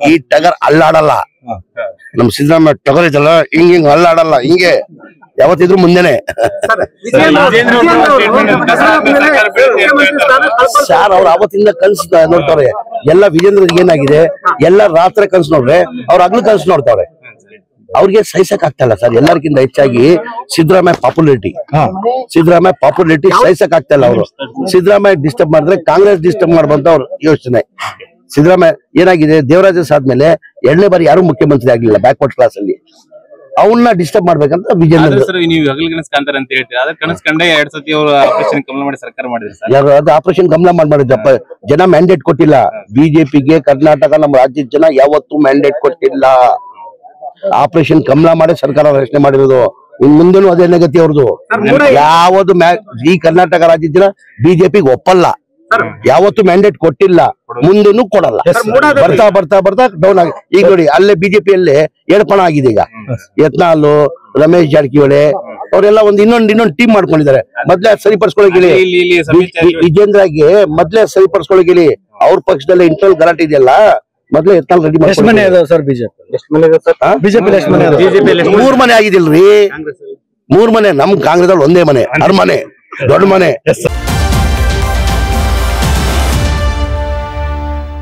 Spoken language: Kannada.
ಈ ಟಗರ್ ಅಲ್ಲಾಡಲ್ಲ ನಮ್ ಸಿದ್ದರಾಮಯ್ಯ ಟಗರ್ ಇದಲ್ಲ ಹಿಂಗ್ ಹಿಂಗ್ ಅಲ್ಲಾಡಲ್ಲ ಹಿಂಗೆ ಯಾವತ್ತಿದ್ರು ಮುಂದೆನೆ ಸರ್ ಅವ್ರು ಅವತ್ತಿಂದ ಕನ್ಸು ನೋಡ್ತಾವ್ರೆ ಎಲ್ಲ ವಿಜೇಂದ್ರ ಏನಾಗಿದೆ ಎಲ್ಲ ರಾತ್ರಿ ಕನ್ಸು ನೋಡ್ರೆ ಅವ್ರ ಹಗ್ಲು ಕನ್ಸು ನೋಡ್ತಾವ್ರೆ ಅವ್ರಿಗೆ ಸಹಿಸಕ್ ಆಗ್ತಾ ಸರ್ ಎಲ್ಲರಿಗಿಂತ ಹೆಚ್ಚಾಗಿ ಸಿದ್ದರಾಮಯ್ಯ ಪಾಪ್ಯುಲಾರಿಟಿ ಸಿದ್ದರಾಮಯ್ಯ ಪಾಪ್ಯುಲಾರಿಟಿ ಸಹಿಸಕ್ ಆಗ್ತಾ ಇಲ್ಲ ಅವರು ಸಿದ್ದರಾಮಯ್ಯ ಡಿಸ್ಟರ್ಬ್ ಮಾಡಿದ್ರೆ ಕಾಂಗ್ರೆಸ್ ಡಿಸ್ಟರ್ಬ್ ಮಾಡ್ಬಂತ ಅವ್ರ ಯೋಚನೆ ಸಿದ್ದರಾಮಯ್ಯ ಏನಾಗಿದೆ ದೇವರಾಜ ಆದ್ಮೇಲೆ ಎರಡನೇ ಬಾರಿ ಯಾರು ಮುಖ್ಯಮಂತ್ರಿ ಆಗ್ಲಿಲ್ಲ ಬ್ಯಾಕ್ವರ್ಡ್ ಕ್ಲಾಸ್ ಅಲ್ಲಿ ಅವನ್ನ ಡಿಸ್ಟರ್ಬ್ ಮಾಡ್ಬೇಕಂತ ಆದ್ರೆ ವಿಜೇಂದ್ರ ಸರ್ ನೀವು ಹಗಲು ಕನಸು ಕಾಂತಾರೆ ಅಂತ ಹೇಳ್ತೀರಾ ಅದ್ರ ಕನಸು ಕಂಡೇ ಎರಡ್ ಸತಿ ಅವರು ಆಪರೇಷನ್ ಕಮಲ ಮಾಡಿ ಸರ್ಕಾರ ಮಾಡಿದ್ರು ಸರ್ ಯಾರು ಅದು ಆಪರೇಷನ್ ಗಮನ ಮಾಡಿದ್ರಪ್ಪ ಜನ ಮ್ಯಾಂಡೇಟ್ ಕೊಟ್ಟಿಲ್ಲ ಬಿಜೆಪಿಗೆ ಕರ್ನಾಟಕ ನಮ್ಮ ರಾಜ್ಯದ ಜನ ಯಾವತ್ತೂ ಮ್ಯಾಂಡೇಟ್ ಕೊಟ್ಟಿಲ್ಲ ಆಪರೇಷನ್ ಕಮಲ ಮಾಡಿ ಸರ್ಕಾರ ರಚನೆ ಮಾಡಿರೋದು ಇನ್ ಮುಂದೆನೂ ಅದೇ ಗತಿ ಅವ್ರದ್ದು ಯಾವುದು ಮ್ಯಾ- ಈ ಕರ್ನಾಟಕ ರಾಜ್ಯದ ಜನ ಬಿಜೆಪಿಗೆ ಒಪ್ಪಲ್ಲ ಯಾವತ್ತು ಮ್ಯಾಂಡೇಟ್ ಕೊಟ್ಟಿಲ್ಲ ಮುಂದೆನೂ ಕೊಡಲ್ಲ ಬರ್ತಾ ಬರ್ತಾ ಬರ್ತಾ ಡೌನ್ ಆಗಿ ಈಗ ನೋಡಿ ಅಲ್ಲೇ ಬಿಜೆಪಿಯಲ್ಲೇ ಏರ್ಪಣ ಆಗಿದೆ ಈಗ ಯತ್ನಾಲು ರಮೇಶ್ ಜಾರಕಿಹೊಳಿ ಅವರೆಲ್ಲ ಒಂದು ಇನ್ನೊಂದು ಇನ್ನೊಂದು ಟೀಮ್ ಮಾಡ್ಕೊಂಡಿದ್ದಾರೆ ಮೊದ್ಲೇ ಸರಿಪಡಿಸ್ಕೊಳಕ್ ಹೇಳಿ ಇಲ್ಲಿ ಇಲ್ಲಿ ಸಮೀಕ್ಷೆ ವಿ- ವಿಜೇಂದ್ರಗೆ ಮೊದ್ಲೇ ಸರಿಪಡಿಸ್ಕೊಳಕ್ ಹೇಳಿ ಅವ್ರ ಪಕ್ಷದಲ್ಲೇ ಇಂಟರ್ನಲ್ ಗಲಾಟೆ ಇದೆಯಲ್ಲ ಮೊದ್ಲೇ ಎತ್ನಾಲ್ ರೆಡಿ ಎಷ್ಟು ಮನೆ ಇದಾವೆ ಸರ್ ಬಿಜೆಪಿ ಬಿಜೆಪಿ ಎಷ್ಟು ಮನೆ ಇದಾವೆ ಮೂರ್ ಮನೆ ಆಗಿದಿಲ್ರಿ ಮೂರ್ ಮನೆ ನಮ್ ಕಾಂಗ್ರೆಸ್ ಅಲ್ಲಿ ಒಂದೇ ಮನೆ ಅರಮನೆ ದೊಡ್ಡ ಮನೆ